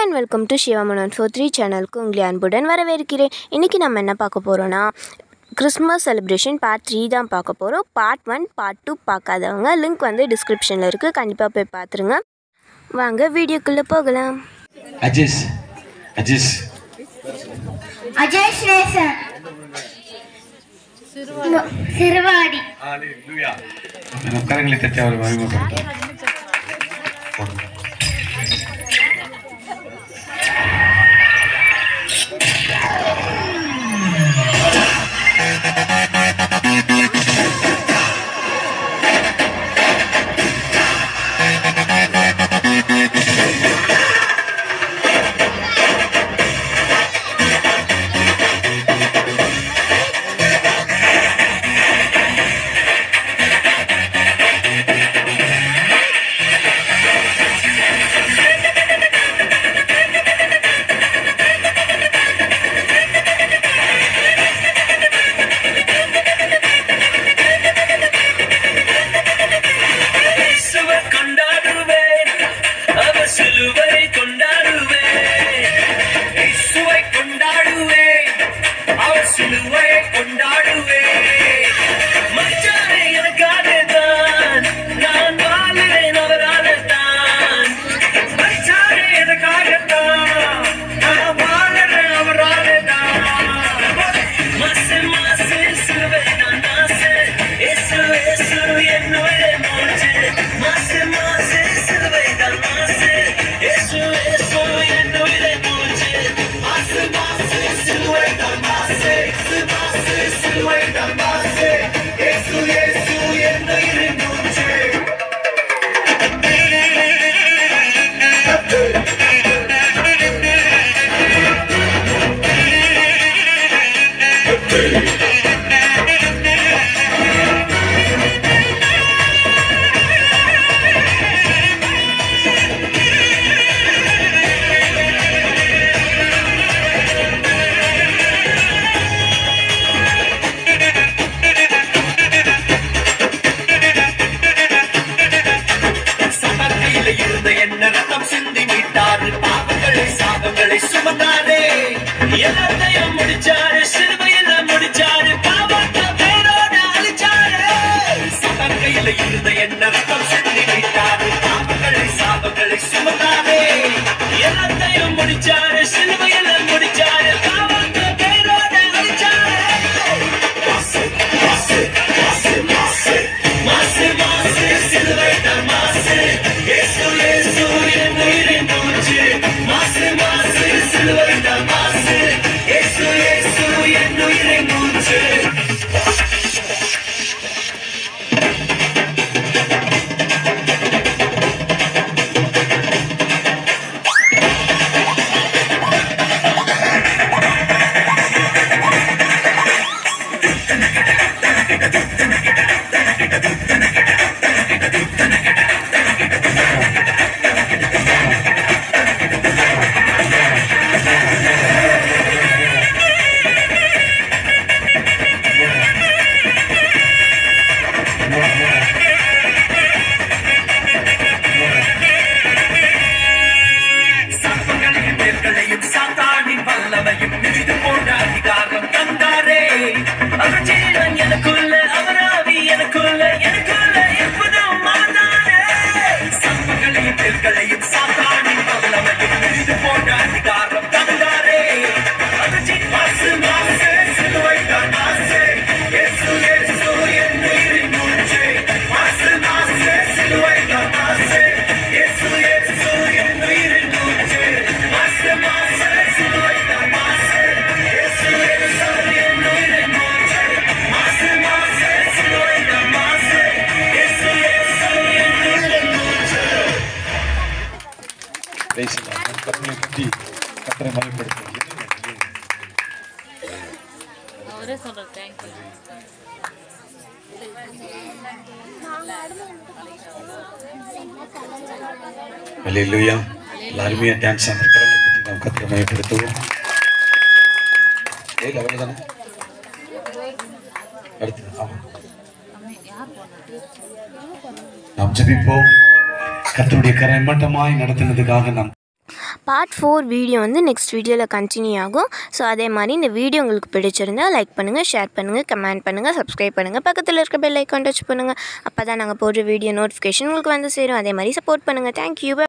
and welcome to Sivamanan four three சேனலுக்கு உங்களை அன்புடன் வரவேற்கிறேன் இன்றைக்கி நம்ம என்ன பார்க்க போகிறோன்னா கிறிஸ்மஸ் செலிப்ரேஷன் பார்ட் த்ரீ தான் பார்க்க போகிறோம் பார்ட் ஒன் பார்ட் டூ பார்க்காதவங்க லிங்க் வந்து டிஸ்கிரிப்ஷனில் இருக்குது கண்டிப்பாக போய் பார்த்துருங்க வாங்க வீடியோக்குள்ளே போகலாம் அஜிஸ் அஜிஸ் அஜய் ஸ்ரேசன் சிறுவாடி நம்ம கரங்களை தட்டி அவரை மகிமைப்படுத்தும் இயேசுவை கொண்டாடுவேன் அவர் சிலுவை கொண்டாடுவேன் இயேசுவை கொண்டாடுவேன் அவர் சிலுவை கொண்டாடுவேன் மச்சானே எனக்காக தான் நான் வாழ்கிறேன் அவரால தான் மச்சானே எனக்காக தான் நான் வாழ்கிறேன் அவரால தான் மாசு மாசு சிலுவை நான் மாசு இயேசு இயேசு என்னுடைய மூச்சு மாசு மாசு சிலுவை தான் மாசு இயேசு இயேசு என்னுடைய மூச்சு மாசு மாசு சிலுவை தான் மாசு இயேசு மாசு சிலுவை தான் மாசு இயேசு இயேசு என்னுடைய மூச்சு சமர்க்கையில இருந்த என்ன ரத்தம் சிந்தி மீட்டாரு பாவங்களை சாபங்களை சுமந்தாரே எல்லாத்தையும் முடிச்சாரு சிறுவையில முடிச்சாரு பாவத்தை பேரோட அழிச்சாரு சமர்க்கையில இருந்த என்ன ரத்தம் சிந்தி மீட்டாரு பாவங்களை சாபங்களை சுமந்தாரே எல்லாத்தையும் முடிச்சாரு சிலுவையில முடிச்சாரு பாவத்தை பேரோட அழிச்சாரு மாசு மாசு மாசு மாசு மாசு மாசு சிலுவை தான் மாசு இயேசு இயேசு என் உயிரின் மூச்சு மாசு மாசு சிலுவை தான் மாசு இயேசு இயேசு என் உயிரின் மூச்சு சாபங்களையும் வேர்களையும் சாத்தானின் வல்லமையும் மிகுது போன்ற அதிகாரம் தந்தாரே அவர் ஜீவன் எனக்குள்ள அவராவி எனக்குள்ள எனக்குள்ள எப்பதும் அவர்தானே சாபங்களையும் வேர்களையும் சாத்தானின் வல்லமையும் மிகுது போன்ற அதிகாரம் தந்தாரே அவர் ஜீ- மாசு மாசு சிலுவை தான் மாசு இயேசு இயேசு என் உயிரின் மூச்சு மாசு மாசு சிலுவை தான் மாசு இயேசு இயேசு என் உயிரின் மூச்சு மாசு மாசு சிலுவை தான் மாசு இயேசு இயேசு என் உயிரின் மூச்சு மாசு மாசு சிலுவை தான் மாசு இயேசு இயேசு என் உயிரின் மூச்சு பேசலாம் கரங்களை தட்டி கத்தரை மகிமைப்படுத்தும் அவரே சொல்ற தேங்க்யூ அல்லேலூயா எல்லா அருமையா டான்ஸ் அந்த கரங்களை தட்டி நாம் கத்தரை மகிமைப்படுத்துவோம் ஏய் அவ்வளவுதானே அடுத்து ஆமா நாம் ஜெபிப்போம் கர்த்தருடைய கரை மட்டமாய் நடத்தினதுக்காக நாம் பார்ட் ஃபோர் வீடியோ வந்து நெக்ஸ்ட் வீடியோவில் கண்டினியூ ஆகும் ஸோ அதே மாதிரி இந்த வீடியோ உங்களுக்கு பிடிச்சிருந்தா லைக் பண்ணுங்கள் ஷேர் பண்ணுங்கள் கமெண்ட் பண்ணுங்கள் சப்ஸ்கிரைப் பண்ணுங்கள் பக்கத்தில் இருக்க பெல் ஐக்கான் டச் பண்ணுங்கள் அப்போ தான் நாங்கள் போடுற வீடியோ நோட்டிஃபிகேஷன் உங்களுக்கு வந்து சேரும் அதே மாதிரி சப்போர்ட் பண்ணுங்கள் தேங்க்யூ